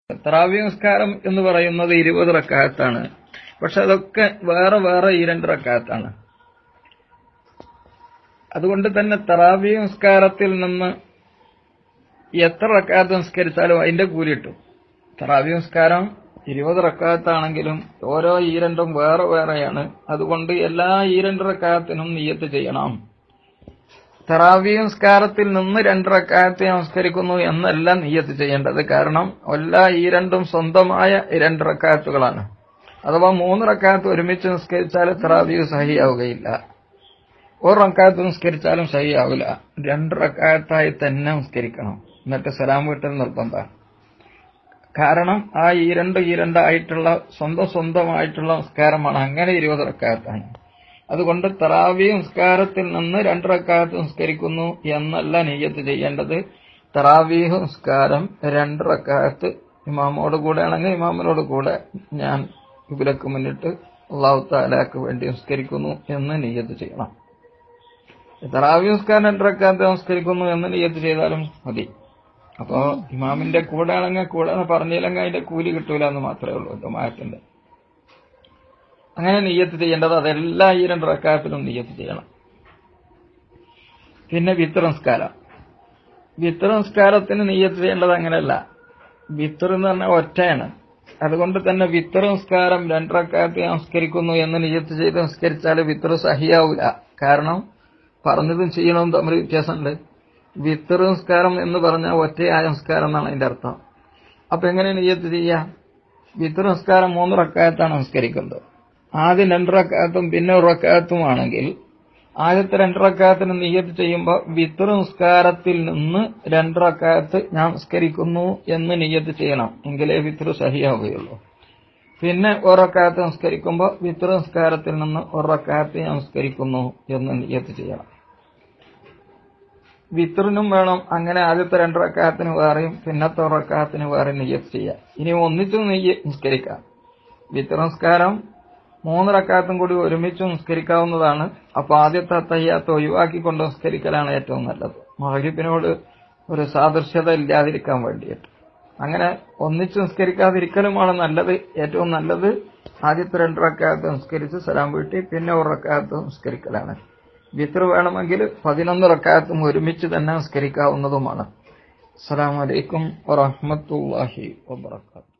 തറാവി നിസ്കാരം എന്ന് പറയുന്നത് ഇരുപത് റക്കായത്താണ് പക്ഷെ അതൊക്കെ വേറെ വേറെ ഈ രണ്ട് റക്കായത്താണ് അതുകൊണ്ട് തന്നെ തറാവി നിസ്കാരത്തിൽ നിന്ന് എത്ര റക്കായത്ത് നിസ്കരിച്ചാലും അതിന്റെ കൂലി കിട്ടും തറാവി നിസ്കാരം ഇരുപത് റക്കായത്താണെങ്കിലും ഓരോ ഈ രണ്ടും വേറെ വേറെയാണ് അതുകൊണ്ട് എല്ലാ ഈ രണ്ട് റക്കായത്തിനും നീയത്ത് ചെയ്യണം തറാവി നിസ്കാരത്തിൽ നിന്ന് രണ്ട് റക്കായത്തെ നമസ്കരിക്കുന്നു എന്നല്ല നീയത്ത് ചെയ്യേണ്ടത് കാരണം എല്ലാ ഈ രണ്ടും സ്വന്തമായ രണ്ട് റക്കായത്തുകളാണ് അഥവാ മൂന്ന് റക്കായത്ത് ഒരുമിച്ച് നിസ്കരിച്ചാൽ തറാവി സഹിയാവുകയില്ല ഒരു റക്കായത്ത് നിസ്കരിച്ചാലും സഹിയാവില്ല രണ്ട് റക്കായത്തായി തന്നെ നിസ്കരിക്കണം എന്നിട്ട് സലാം വീട്ടൽ നിർബന്ധമാണ് കാരണം ആ ഈ രണ്ട് ഈ രണ്ടായിട്ടുള്ള സ്വന്തം സ്വന്തമായിട്ടുള്ള നിസ്കാരമാണ് അങ്ങനെ ഇരുപത് റക്കായത്താണ് അതുകൊണ്ട് തറാവി നിസ്കാരത്തിൽ നിന്ന് രണ്ട് റക്കായത്ത് നിസ്കരിക്കുന്നു എന്നല്ല നെയ്യത്ത് ചെയ്യേണ്ടത് തറാവീഹ് നിസ്കാരം രണ്ട് റക്കായത്ത് ഇമാമോട് കൂടെ ആണെങ്കിൽ ഇമാമിനോട് കൂടെ ഞാൻ ഇവരക്ക് മുന്നിട്ട് അള്ളാഹു താലാക്ക് വേണ്ടി നിസ്കരിക്കുന്നു എന്ന് നെയ്യത്ത് ചെയ്യണം തറാവി നിസ്കാരം രണ്ട് റക്കായത്ത് നിസ്കരിക്കുന്നു എന്ന് നെയ്യത്ത് ചെയ്താലും മതി അപ്പോ ഇമാമിന്റെ കൂടെ ആണെങ്കിൽ കൂടെ പറഞ്ഞില്ലെങ്കിൽ അതിന്റെ കൂലി കിട്ടൂല എന്ന് മാത്രമേ ഉള്ളൂ ജമാഅത്തിന്റെ അങ്ങനെ നെയ്യത്ത് ചെയ്യേണ്ടത് അതെല്ലാ ഈ രണ്ട് റക്കായത്തിലും നെയ്യത്ത് ചെയ്യണം പിന്നെ വിത്ര നിസ്കാരം വിത്ര നിസ്കാരത്തിന് നെയ്യത്ത് ചെയ്യേണ്ടത് അങ്ങനെയല്ല വിത്ര എന്ന് പറഞ്ഞാൽ ഒറ്റയാണ് അതുകൊണ്ട് തന്നെ വിത്ര നിസ്കാരം രണ്ടറക്കാലത്ത് നമസ്കരിക്കുന്നു എന്ന് നെയ്യത്ത് ചെയ്ത് നിസ്കരിച്ചാൽ വിത്ര സഹിയാവില്ല കാരണം പറഞ്ഞതും ചെയ്യണതും തമ്മിൽ വ്യത്യാസമുണ്ട് വിത്ര നിസ്കാരം എന്ന് പറഞ്ഞാൽ ഒറ്റയായ നിസ്കാരം എന്നാണ് അതിന്റെ അർത്ഥം അപ്പൊ എങ്ങനെ നെയ്യത്ത് ചെയ്യാം വിത്ര നിസ്കാരം മൂന്ന് റക്കായത്താണ് നമസ്കരിക്കുന്നത് ആദ്യം രണ്ട് റക്കായത്തും പിന്നെ ഒരു റക്കായത്തുമാണെങ്കിൽ ആദ്യത്തെ രണ്ട് റക്കായത്തിന് നിയ്യത്ത് ചെയ്യുമ്പോൾ വിത്ര നിസ്കാരത്തിൽ നിന്ന് രണ്ട് റക്കായത്ത് ഞാൻ നിസ്കരിക്കുന്നു എന്ന് നിയ്യത്ത് ചെയ്യണം എങ്കിലേ വിത്ര സഹിയാവുകയുള്ളൂ പിന്നെ ഒറക്കായത്ത് നിസ്കരിക്കുമ്പോൾ വിത്ര നിസ്കാരത്തിൽ നിന്ന് ഒറക്കായത്ത് ഞാൻ നിസ്കരിക്കുന്നു എന്ന് നിയ്യത്ത് ചെയ്യണം വിത്രിനും വേണം അങ്ങനെ ആദ്യത്തെ രണ്ട് റക്കായത്തിന് വേറെയും പിന്നത്തെ റക്കായത്തിന് വേറെ നിയ്യത്ത് ചെയ്യാം ഇനി ഒന്നിച്ചു നെയ്യ് നിസ്കരിക്കാം വിത്ര നിസ്കാരം മൂന്ന് റക്കാത്തും കൂടി ഒരുമിച്ച് നിസ്കരിക്കാവുന്നതാണ് അപ്പൊ ആദ്യത്തെ തയ്യാത്ത് ഒഴിവാക്കിക്കൊണ്ട് നിസ്കരിക്കലാണ് ഏറ്റവും നല്ലത് മഹരിബിനോട് ഒരു സാദൃശ്യത ഇല്ലാതിരിക്കാൻ വേണ്ടിയിട്ട് അങ്ങനെ ഒന്നിച്ച് നിസ്കരിക്കാതിരിക്കലുമാണ് നല്ലത് ഏറ്റവും നല്ലത് ആദ്യത്തെ രണ്ട് റക്കാത്ത് നിസ്കരിച്ച് സലാം വീട്ടി പിന്നെ ഒരു റക്കാത്ത് നിസ്കരിക്കലാണ് വിത്ര വേണമെങ്കിൽ പതിനൊന്ന് റക്കാത്തും ഒരുമിച്ച് തന്നെ നിസ്കരിക്കാവുന്നതുമാണ് അസ്സലാമലൈക്കും വറഹമത്തല്ലാഹി വബർക്കാത്തു